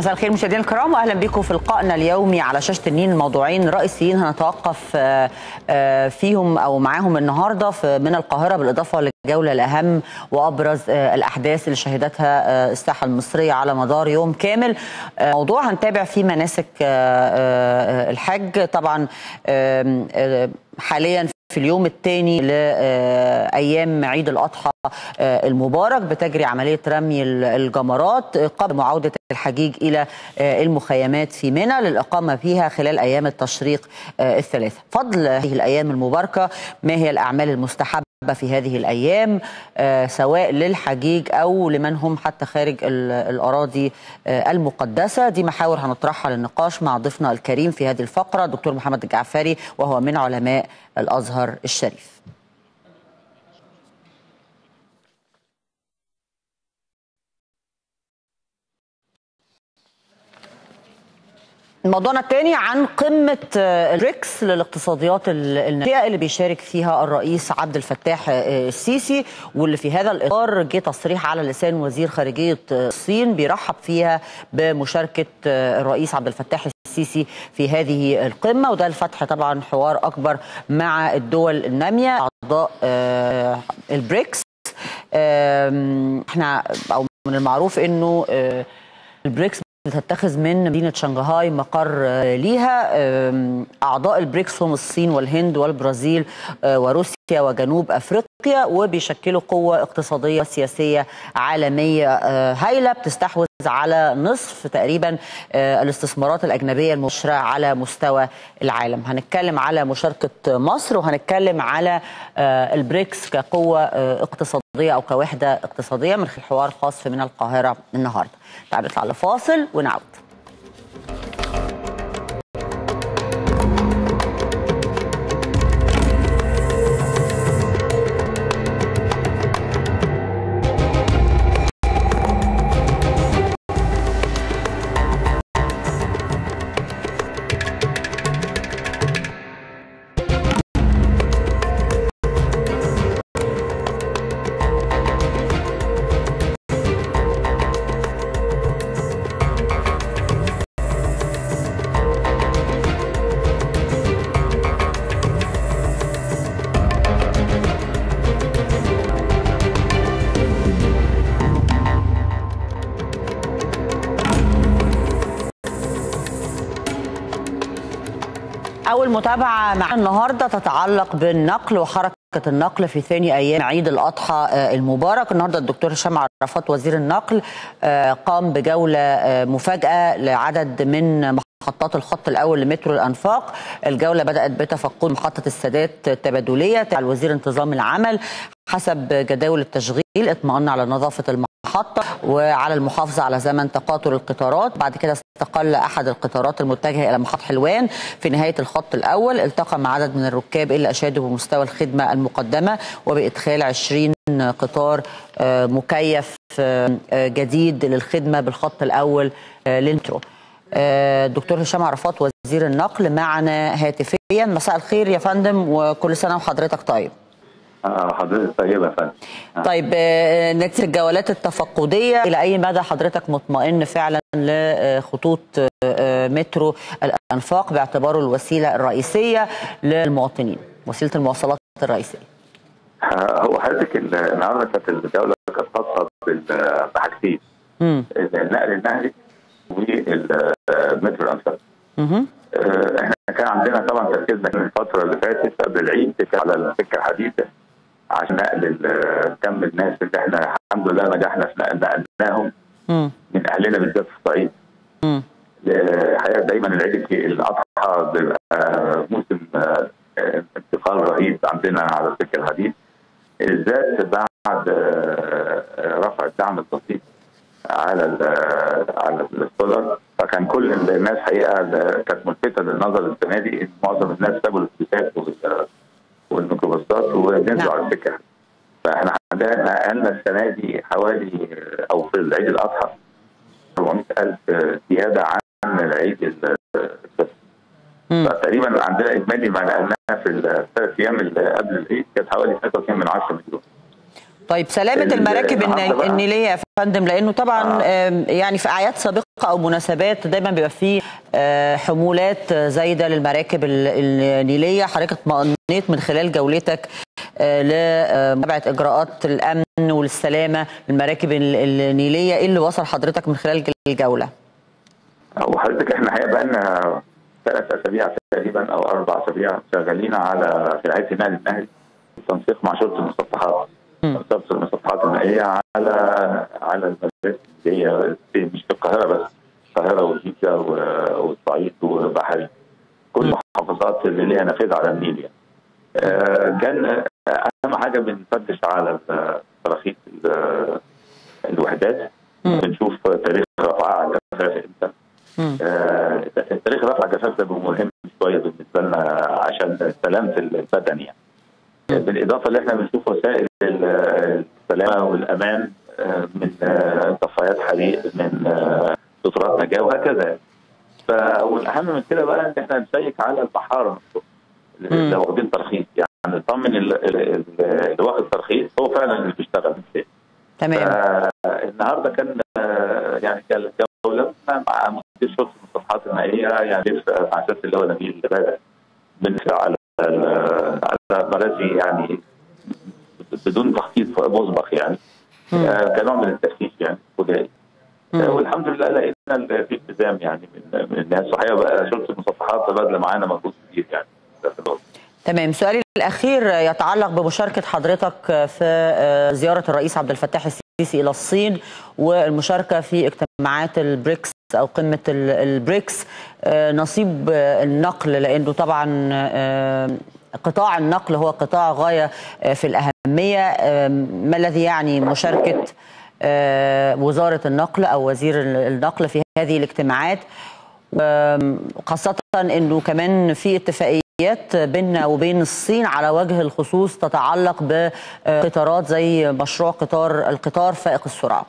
مساء الخير مشاهدينا الكرام واهلا بكم في لقائنا اليومي على شاشه النيل موضوعين رئيسيين هنتوقف فيهم او معاهم النهارده من القاهره بالاضافه لجوله لاهم وابرز الاحداث اللي شهدتها الساحه المصريه على مدار يوم كامل موضوع هنتابع فيه مناسك الحج طبعا حاليا في اليوم الثاني لايام عيد الاضحى المبارك بتجري عمليه رمي الجمرات قبل معاوده الحجيج الى المخيمات في منى للاقامه فيها خلال ايام التشريق الثلاثه. فضل هذه الايام المباركه ما هي الاعمال المستحبه في هذه الايام سواء للحجيج او لمن هم حتى خارج الاراضي المقدسه دي محاور هنطرحها للنقاش مع ضيفنا الكريم في هذه الفقره دكتور محمد الجعفري وهو من علماء الازهر الشريف. موضوعنا الثاني عن قمة البريكس للاقتصاديات الناشئة اللي بيشارك فيها الرئيس عبد الفتاح السيسي واللي في هذا الإطار جه تصريح على لسان وزير خارجية الصين بيرحب فيها بمشاركة الرئيس عبد الفتاح السيسي في هذه القمة وده الفتح طبعا حوار أكبر مع الدول النامية أعضاء البريكس احنا أو من المعروف أنه البريكس تتخذ من مدينة شنغهاي مقر ليها أعضاء البريكس هم الصين والهند والبرازيل وروسيا وجنوب أفريقيا وبيشكلوا قوة اقتصادية وسياسية عالمية هائلة بتستحوذ على نصف تقريبا الاستثمارات الأجنبية المباشرة على مستوى العالم هنتكلم على مشاركة مصر وهنتكلم على البريكس كقوة اقتصادية أو كوحدة اقتصادية من خلال حوار خاص من القاهرة النهاردة تعالوا نطلع لفاصل ونعود أول متابعة معنا النهاردة تتعلق بالنقل وحركة النقل في ثاني أيام عيد الأضحى المبارك النهاردة الدكتور هشام عرفات وزير النقل قام بجولة مفاجأة لعدد من محطات الخط الأول لمترو الأنفاق الجولة بدأت بتفقد محطة السادات التبادلية على الوزير انتظام العمل حسب جداول التشغيل اطمأن على نظافة المحطة وعلى المحافظة على زمن تقاطر القطارات بعد كده استقل أحد القطارات المتجهة إلى محطة حلوان في نهاية الخط الأول التقى مع عدد من الركاب اللي أشادوا بمستوى الخدمة المقدمة وبإدخال 20 قطار مكيف جديد للخدمة بالخط الأول للمترو دكتور هشام عرفات وزير النقل معنا هاتفيا مساء الخير يا فندم وكل سنة وحضرتك طيب حضرتك طيبه يا فندم طيب نتيجه الجولات التفقديه الى اي مدى حضرتك مطمئن فعلا لخطوط مترو الانفاق باعتباره الوسيله الرئيسيه للمواطنين وسيله المواصلات الرئيسيه هو حضرتك النهارده كانت الجوله كانت خاصه بحاجتين النقل النهري والمترو الانفاق احنا كان عندنا طبعا تركيزنا من الفتره اللي فاتت قبل العيد على السكه الحديثه عشان نقل كم الناس اللي احنا الحمد لله نجحنا في نقلناهم من اهلنا بالذات في الصعيد. الحقيقه دايما العيد الاضحى بيبقى موسم انتقال رهيب عندنا على السكه الحديث بالذات بعد رفع الدعم البسيط على على السولر فكان كل الناس حقيقه كانت ملفته للنظر السنه دي ان معظم الناس سابوا الاتوبيسات والميكروباصات ونزلوا على السكه فاحنا عندنا نقلنا السنه دي حوالي او في العيد الاضحى 400000 زياده عن العيد فتقريبا عندنا اجمالي ما نقلناه في الثلاث ايام اللي قبل العيد كانت حوالي 3.2 من 10 مليون طيب سلامة المراكب النيلية يا فندم لأنه طبعا آه. يعني في أعياد سابقة أو مناسبات دايما بيبقى فيه حمولات زايدة للمراكب النيلية حضرتك اطمئنيت من خلال جولتك لمتابعة إجراءات الأمن والسلامة للمراكب النيلية إيه اللي وصل حضرتك من خلال الجولة؟ هو حضرتك احنا الحقيقة بقالنا ثلاث أسابيع تقريبا أو أربع أسابيع شغالين على في رعاية النقل النهري بالتنسيق مع شرطة المسطحات شرطة المسطحات المائية على على المدارس اللي هي مش في القاهرة بس القاهرة والجيزة والصعيد وبحري كل المحافظات اللي ليها نافذة على النيل يعني. آه كان اهم حاجه بنفتش على تراخيص الوحدات بنشوف تاريخ رفعها على الجفاف امتى آه تاريخ رفع الجفاف ده مهم شويه بالنسبه لنا عشان سلامه البدن يعني بالاضافه اللي احنا بنشوف وسائل السلامه والامان من طفايات حريق من سترات نجاه وهكذا والاهم من كده بقى ان احنا نشيك على البحاره اللي واخدين ترخيص يعني نطمن اللي واخد ترخيص هو فعلا اللي بيشتغل تمام النهارده كان يعني كان جوله مع مدير شرطه المصطلحات المائيه يعني مع سياده اللي هو نبيل بدر بنفع على على مراسي يعني بدون تخطيط مسبق يعني كنوع من التفتيش يعني بدائي والحمد لله لقينا في التزام يعني من من الناس وحقيقه بقى شرطه المصطلحات بادله معانا مجهود كبير يعني تمام سؤالي الاخير يتعلق بمشاركه حضرتك في زياره الرئيس عبد الفتاح السيسي الى الصين والمشاركه في اجتماعات البريكس او قمه البريكس نصيب النقل لانه طبعا قطاع النقل هو قطاع غايه في الاهميه ما الذي يعني مشاركه وزاره النقل او وزير النقل في هذه الاجتماعات خاصه انه كمان في اتفاقيات بيننا وبين الصين على وجه الخصوص تتعلق بقطارات زي مشروع قطار القطار فائق السرعه.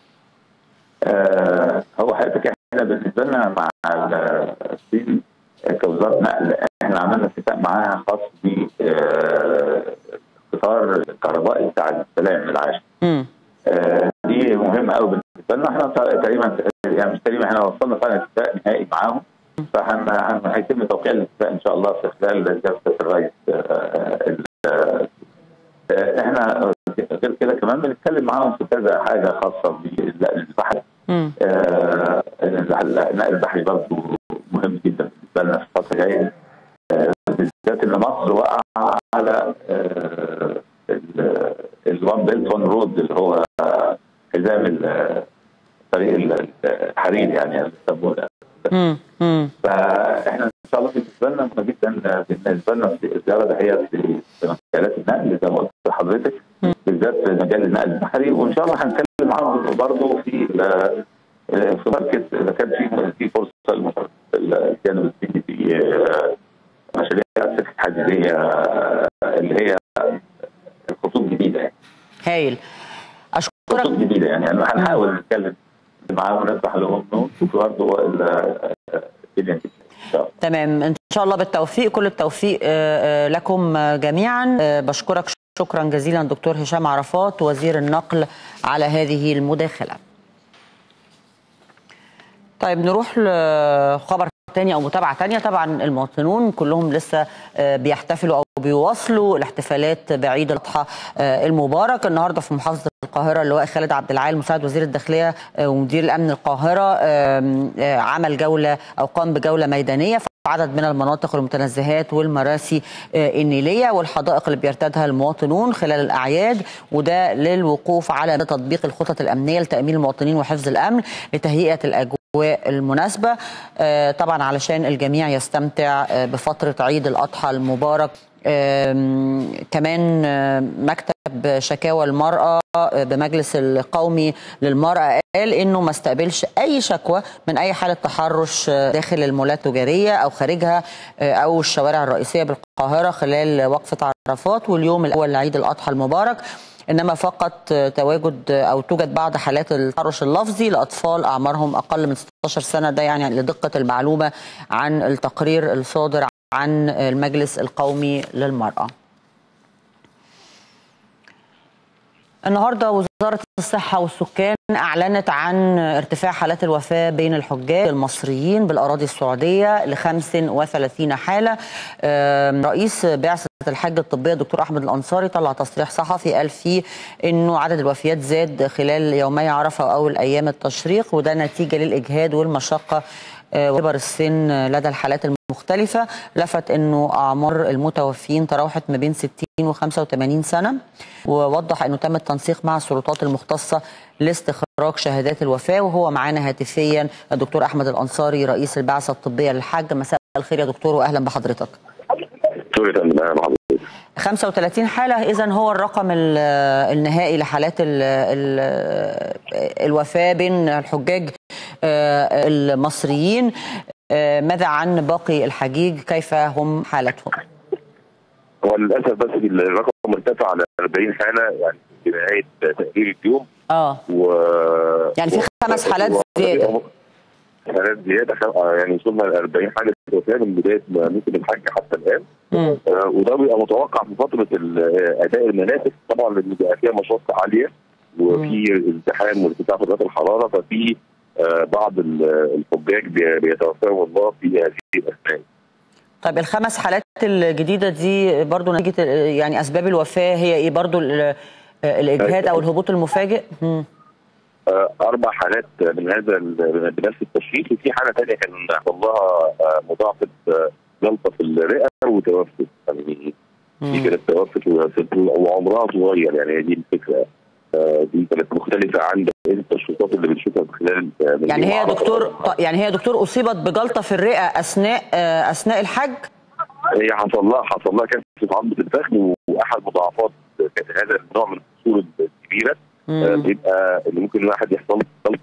آه هو حضرتك احنا بالنسبه لنا مع الصين كوزاره نقل احنا عملنا اتفاق معاها خاص بقطار الكهربائي بتاع السلام العاشر. آه دي مهمه قوي بالنسبه لنا احنا تقريبا يعني مش تقريبا احنا وصلنا فعلا اتفاق نهائي معاهم فهيتم توقيع الاتفاق ان شاء الله في خلال جلسه الرئيس احنا غير كده كمان بنتكلم معاهم في كذا حاجه خاصه بالبحر النقل البحري برضه مهم جدا بالنسبه لنا في الفتره الجايه بالذات ان مصر وقع على الوان بيلت وان رود اللي هو حزام طريق الحرير يعني بيسموه فاحنا ان شاء الله بالنسبه لنا مهم جدا بالنسبه لنا الزياره ده هي في مجالات النقل زي ما قلت لحضرتك بالذات في مجال النقل البحري وان شاء الله هنتكلم معاهم برضه في في مركز اذا كان في في فرصه الجانب الصيني في مشاريع سكه حديديه اللي هي خطوط جديده يعني. هايل اشكرك خطوط جديده يعني هنحاول نتكلم معاهم ونفتح لهم ونشوف برضه الدنيا تمام ان شاء الله بالتوفيق كل التوفيق لكم جميعا بشكرك شكرا جزيلا دكتور هشام عرفات وزير النقل على هذه المداخله طيب نروح لخبر تاني او متابعه تانية طبعا المواطنون كلهم لسه بيحتفلوا او بيواصلوا الاحتفالات بعيد الاضحى المبارك النهارده في محافظه القاهره اللواء خالد عبد العال مساعد وزير الداخليه ومدير الامن القاهره عمل جوله او قام بجوله ميدانيه في عدد من المناطق والمتنزهات والمراسي النيليه والحدائق اللي بيرتادها المواطنون خلال الاعياد وده للوقوف على تطبيق الخطط الامنيه لتامين المواطنين وحفظ الامن لتهيئه الاجواء المناسبة طبعا علشان الجميع يستمتع بفترة عيد الأضحى المبارك كمان مكتب شكاوى المرأة بمجلس القومي للمرأة قال انه ما استقبلش اي شكوى من اي حالة تحرش داخل المولات التجارية او خارجها او الشوارع الرئيسية بالقاهرة خلال وقفة عرفات واليوم الاول لعيد الاضحى المبارك انما فقط تواجد او توجد بعض حالات التحرش اللفظي لاطفال اعمارهم اقل من 16 سنه ده يعني لدقه المعلومه عن التقرير الصادر عن المجلس القومي للمراه. النهارده وزاره الصحه والسكان اعلنت عن ارتفاع حالات الوفاه بين الحجاج المصريين بالاراضي السعوديه ل 35 حاله رئيس بعثه الحج الطبيه دكتور احمد الانصاري طلع تصريح صحفي قال فيه انه عدد الوفيات زاد خلال يومي عرفه واول ايام التشريق وده نتيجه للاجهاد والمشقه وكبر السن لدى الحالات المختلفة لفت أنه أعمار المتوفين تراوحت ما بين 60 و 85 سنة ووضح أنه تم التنسيق مع السلطات المختصة لاستخراج شهادات الوفاة وهو معانا هاتفيا الدكتور أحمد الأنصاري رئيس البعثة الطبية للحج مساء الخير يا دكتور وأهلا بحضرتك دكتور 35 حالة إذا هو الرقم النهائي لحالات ال ال الوفاة بين الحجاج المصريين ماذا عن باقي الحجيج كيف هم حالتهم؟ هو للاسف بس الرقم ارتفع على 40 حاله يعني في نهايه تقرير اليوم اه و يعني في خمس حالات زياده حالات زياده يعني وصلنا ل 40 حاله وفاه من بدايه موسم الحج حتى الان آه وده بيبقى متوقع في فتره اداء المناسك طبعا لان بيبقى فيها مشقه عاليه وفي ازدحام وارتفاع في درجات الحراره ففي آه بعض الحجاج بيتوفاهم الله في هذه الاثناء. طيب الخمس حالات الجديده دي برضو نتيجه يعني اسباب الوفاه هي ايه برضو الاجهاد او الهبوط المفاجئ؟ مم. اربع حالات من هذا بنفس التشخيص وفي حاله ثانيه كان حصل لها مضاعفه جلطه في الرئه وتوفت يعني دي كانت توفت وعمرها صغير يعني دي الفكره دي كانت مختلفه عن بقيه التشخيصات اللي بنشوفها خلال يعني هي دكتور يعني هي دكتور اصيبت بجلطه في الرئه اثناء اثناء الحج؟ هي حصل لها حصل لها كانت عظمه الفخذ واحد مضاعفات كانت هذا النوع من الفصول الكبيره بيبقى اللي ممكن الواحد يحصل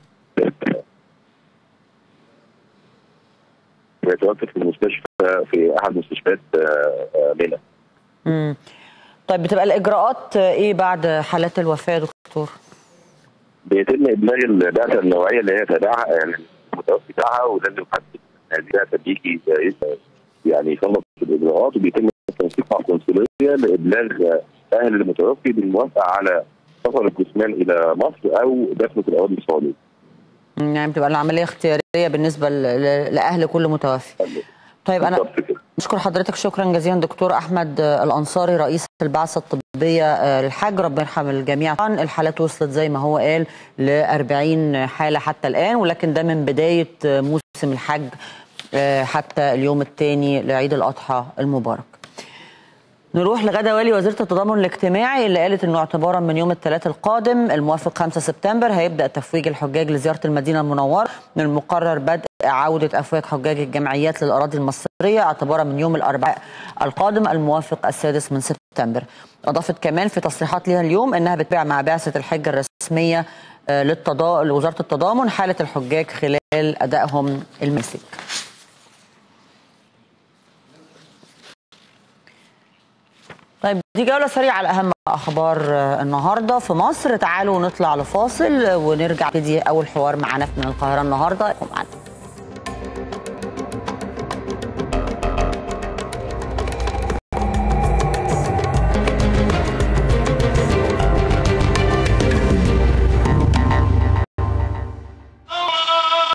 يتوفى في المستشفى في احد مستشفيات منى. امم طيب بتبقى الاجراءات ايه بعد حالات الوفاه يا دكتور؟ بيتم ابلاغ البعثه النوعيه اللي هي تابعها يعني المتوفي بتاعها ولازم حد هذه البعثه بيجي يعني يخلص الاجراءات وبيتم التنسيق مع القنصليه لابلاغ اهل المتوفي بالموافقه على سفر الجثمان الى مصر او دفنه في الاراضي السعوديه. يعني بتبقى العمليه اختياريه بالنسبه لاهل كل متوفي. طيب انا بشكر حضرتك شكرا جزيلا دكتور احمد الانصاري رئيس البعثه الطبيه للحج ربنا يرحم الجميع طبعا الحالات وصلت زي ما هو قال ل 40 حاله حتى الان ولكن ده من بدايه موسم الحج حتى اليوم الثاني لعيد الاضحى المبارك. نروح لغدا والي وزيره التضامن الاجتماعي اللي قالت انه اعتبارا من يوم الثلاث القادم الموافق 5 سبتمبر هيبدا تفويج الحجاج لزياره المدينه المنوره من المقرر بدء عوده افواج حجاج الجمعيات للاراضي المصريه اعتبارا من يوم الاربعاء القادم الموافق السادس من سبتمبر. اضافت كمان في تصريحات لها اليوم انها بتبيع مع بعثه الحج الرسميه للتضا... لوزاره التضامن حاله الحجاج خلال ادائهم المسك. طيب دي جولة سريعة على أهم أخبار النهاردة في مصر تعالوا نطلع لفاصل ونرجع نبتدي أول حوار معانا من القاهرة النهاردة معنا